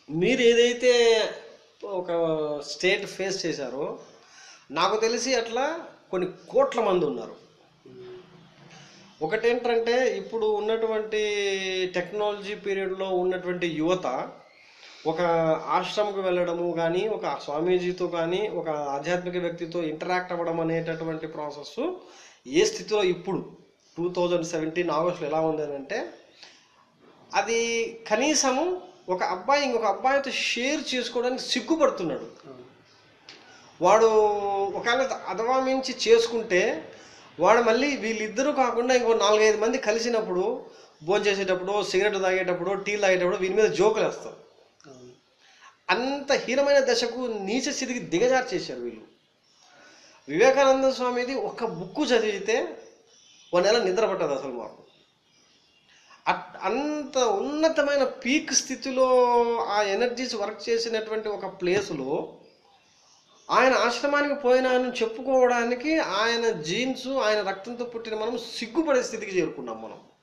మీరు ఏదైతే ఒక స్టేట్ ఫేస్ చేశారో నాకు తెలిసి అట్లా కొన్ని కోట్ల మంది ఉన్నారు ఒకటేంటంటే ఇప్పుడు ఉన్నటువంటి టెక్నాలజీ పీరియడ్లో ఉన్నటువంటి యువత ఒక ఆశ్రమంకి వెళ్ళడము కానీ ఒక స్వామీజీతో కానీ ఒక ఆధ్యాత్మిక వ్యక్తితో ఇంటరాక్ట్ అవ్వడం అనేటటువంటి ప్రాసెస్ ఏ స్థితిలో ఇప్పుడు టూ థౌజండ్ సెవెంటీన్ ఆగస్టులో ఎలా ఉంది అని అంటే అది కనీసము ఒక అబ్బాయి ఇంకొక అబ్బాయితో షేర్ చేసుకోవడానికి సిగ్గుపడుతున్నాడు వాడు ఒకవేళ అదవా మించి చేసుకుంటే వాడు మళ్ళీ వీళ్ళిద్దరూ కాకుండా ఇంకో నాలుగైదు మంది కలిసినప్పుడు భోజనం చేసేటప్పుడు సిగరెట్ తాగేటప్పుడు టీ తాగేటప్పుడు వీని మీద జోకులు వేస్తారు అంత హీనమైన దశకు నీచ స్థితికి దిగజారు చేశారు వీళ్ళు వివేకానంద స్వామిది ఒక బుక్కు చదివితే ఒక నెల నిద్ర పట్టదు అసలు మాకు అట్- అంత ఉన్నతమైన పీక్ స్థితిలో ఆ ఎనర్జీస్ వర్క్ చేసినటువంటి ఒక ప్లేసులో ఆయన ఆశ్రమానికి పోయినాను చెప్పుకోవడానికి ఆయన జీన్స్ ఆయన రక్తంతో పుట్టిన మనం సిగ్గుపడే స్థితికి చేరుకున్నాం మనం